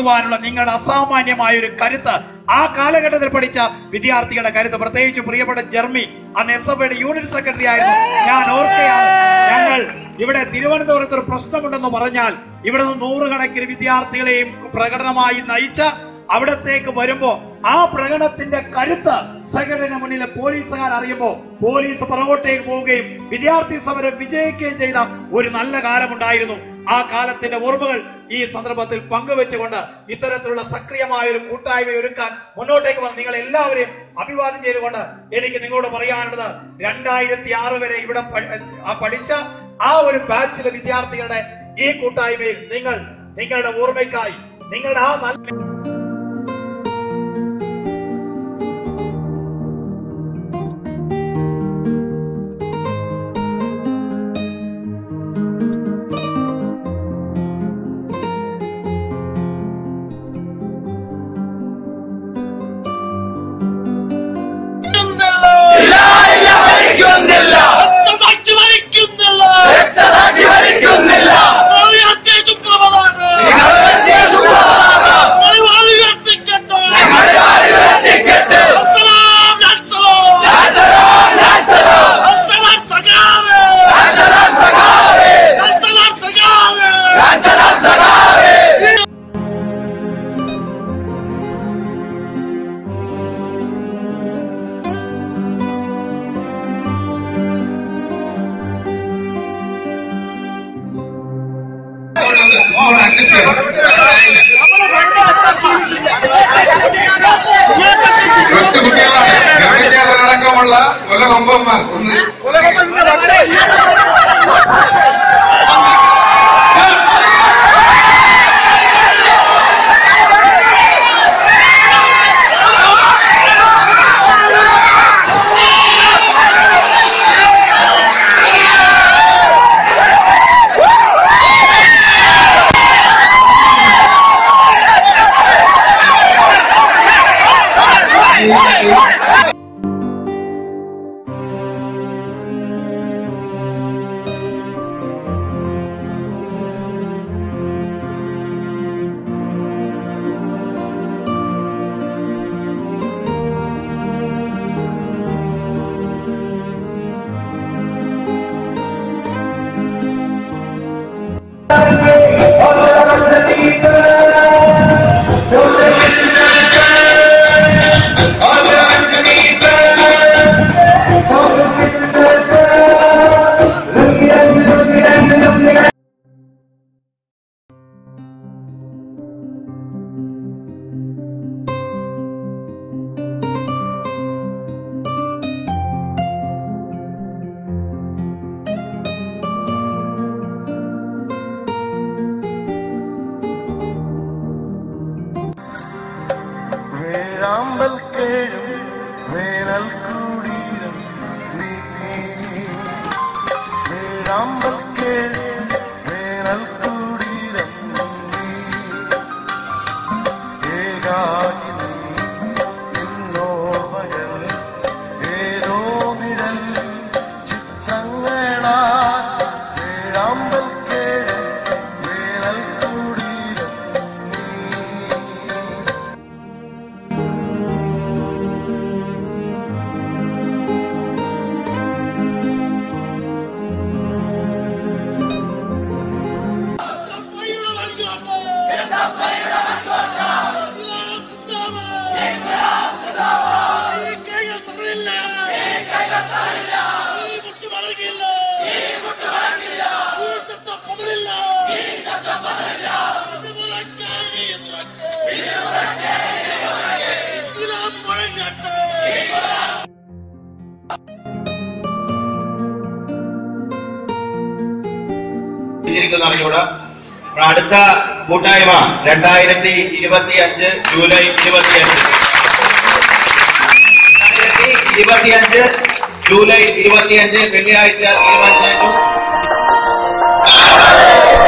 നടത്തുവാനുള്ള നിങ്ങളുടെ അസാമാന്യമായ ഒരു കരുത്ത് ആ കാലഘട്ടത്തിൽ പഠിച്ച വിദ്യാർത്ഥികളുടെ കരുത്ത് പ്രത്യേകിച്ച് പ്രിയപ്പെട്ട ജർമ്മി അന്ന് എസ് എഫ് ഐയുടെ യൂണിറ്റ് സെക്രട്ടറി ആയിരുന്നു ഞാൻ ഓർക്കുകയാണ് ഞങ്ങൾ ഇവിടെ തിരുവനന്തപുരത്ത് ഒരു പ്രശ്നമുണ്ടെന്ന് പറഞ്ഞാൽ ഇവിടെ നിന്ന് നൂറുകണക്കിന് വിദ്യാർത്ഥികളെയും പ്രകടനമായി നയിച്ച അവിടത്തേക്ക് വരുമ്പോ ആ പ്രകടനത്തിന്റെ കരുത്ത് സെക്രട്ടറിന് മുന്നിൽ പോലീസുകാർ അറിയുമ്പോ പോലീസ് പുറകോട്ടേക്ക് പോവുകയും വിദ്യാർത്ഥി സമരം വിജയിക്കുകയും ചെയ്ത ഒരു നല്ല കാലമുണ്ടായിരുന്നു ആ കാലത്തിന്റെ ഓർമ്മകൾ ഈ സന്ദർഭത്തിൽ പങ്കുവെച്ചുകൊണ്ട് ഇത്തരത്തിലുള്ള സക്രിയമായ ഒരു കൂട്ടായ്മ ഒരുക്കാൻ മുന്നോട്ടേക്ക് വന്ന നിങ്ങൾ എല്ലാവരെയും അഭിവാദ്യം ചെയ്തുകൊണ്ട് എനിക്ക് നിങ്ങളോട് പറയാനുള്ളത് രണ്ടായിരത്തി ആറ് വരെ ഇവിടെ പ- ആ പഠിച്ച ആ ഒരു ബാച്ചിലെ വിദ്യാർത്ഥികളുടെ ഈ കൂട്ടായ്മയിൽ നിങ്ങൾ നിങ്ങളുടെ ഓർമ്മയ്ക്കായി നിങ്ങളുടെ ആ നല്ല രക്തസാക്ഷി വരിക്കുന്നില്ല രക്തസാക്ഷി വരിക്കുന്നില്ല ആദ്യത്തെ സുപ്രഭാതമാണ് മലയാളി ഉയർത്തിക്കട്ടെ ടിക്കറ്റ് അസ്സലാം നക്സലോ ലാൻസലോ അസ്സലാം സഖാവേ ലാൻസലാം സഖാവേ അസ്സലാം സഖാവേ ലാൻസലാം സഖാവേ കൊച്ചു കുട്ടികളാണ് ഗവൺമെന്റുകളടക്കമുള്ള കൊല കൊമ്പന്മാർ ഒന്ന് വേഴാമ്പൽ കേഴും വേനൽ കൂടീരം നീ വേഴാമ്പൽ കേഴും വേനൽ കൂടീരം നീ ഏകാകി നീ നിന്നോർമ്മകൾ ഏതോ നിഴൽ ചിത്രങ്ങളാ വേഴാമ്പൽ കേഴും വേനൽ കൂടീരം നീ ിരിക്കുന്ന അറിഞ്ഞൂടാ നമ്മുടെ അടുത്ത കൂട്ടായ്മ രണ്ടായിരത്തി ഇരുപത്തി അഞ്ച് ജൂലൈ ഇരുപത്തി അഞ്ച് രണ്ടായിരത്തി ഇരുപത്തി അഞ്ച് ജൂലൈ ഇരുപത്തി അഞ്ച് വെള്ളിയാഴ്ച തീരുമാനിച്ചു